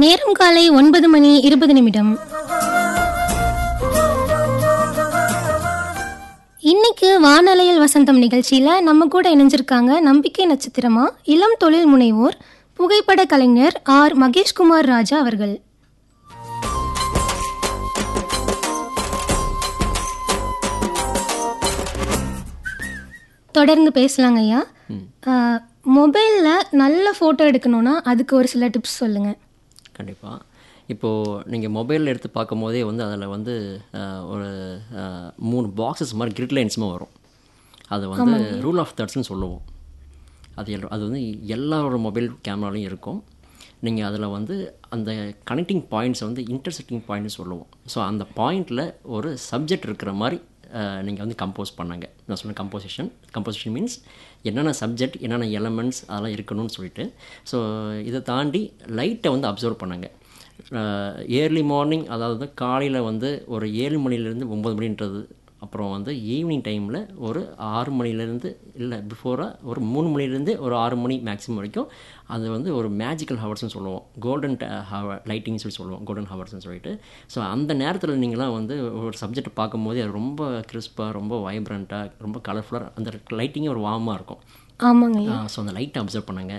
நேரம் காலை ஒன்பது மணி இருபது நிமிடம் இன்னைக்கு வானலையில் வசந்தம் நிகழ்ச்சியில நம்ம கூட இணைஞ்சிருக்காங்க நம்பிக்கை நட்சத்திரமா இளம் தொழில் முனைவோர் புகைப்பட கலைஞர் ஆர் மகேஷ்குமார் ராஜா அவர்கள் தொடர்ந்து பேசலாங்க ஐயா மொபைலில் நல்ல ஃபோட்டோ எடுக்கணும்னா அதுக்கு ஒரு சில டிப்ஸ் சொல்லுங்கள் கண்டிப்பாக இப்போது நீங்கள் மொபைலில் எடுத்து பார்க்கும்போதே வந்து அதில் வந்து அஹ், ஒரு அஹ், மூணு பாக்ஸஸ் மாதிரி கிரிட் லைன்ஸுமே வரும் அது வந்து ரூல் ஆஃப் தேர்ட்ஸ்னு சொல்லுவோம் அது எல் அது வந்து எல்லாரோட மொபைல் கேமராலையும் இருக்கும் நீங்கள் அதில் வந்து அந்த கனெக்டிங் பாயிண்ட்ஸை வந்து இன்டர்செக்டிங் பாயிண்ட்னு சொல்லுவோம் ஸோ அந்த பாயிண்டில் ஒரு சப்ஜெக்ட் இருக்கிற மாதிரி நீங்கள் வந்து கம்போஸ் பண்ணாங்க நான் சொன்ன கம்போசிஷன் கம்போசிஷன் மீன்ஸ் என்னென்ன சப்ஜெக்ட் என்னென்ன எலமெண்ட்ஸ் அதெல்லாம் இருக்கணும்னு சொல்லிட்டு ஸோ இதை தாண்டி லைட்டை வந்து அப்சர்வ் பண்ணாங்க ஏர்லி மார்னிங் அதாவது காலையில் வந்து ஒரு ஏழு மணிலேருந்து ஒம்பது மணின்றது அப்புறம் வந்து ஈவினிங் டைமில் ஒரு ஆறு மணிலேருந்து இல்லை பிஃபோராக ஒரு மூணு மணிலேருந்து ஒரு ஆறு மணி மேக்ஸிமம் வரைக்கும் அது வந்து ஒரு மேஜிக்கல் ஹவர்ஸ்னு சொல்லுவோம் கோல்டன் ஹவர் லைட்டிங் சொல்லி சொல்லுவோம் கோல்டன் ஹவர்ஸ்னு சொல்லிட்டு ஸோ அந்த நேரத்தில் நீங்களாம் வந்து ஒரு சப்ஜெக்ட் பார்க்கும்போது அது ரொம்ப கிறிஸ்பாக ரொம்ப வைப்ரண்ட்டாக ரொம்ப கலர்ஃபுல்லாக அந்த லைட்டிங்கே ஒரு வார்மாக இருக்கும் ஆமாங்க ஐயா ஸோ அந்த லைட்டை அப்சர்வ் பண்ணாங்க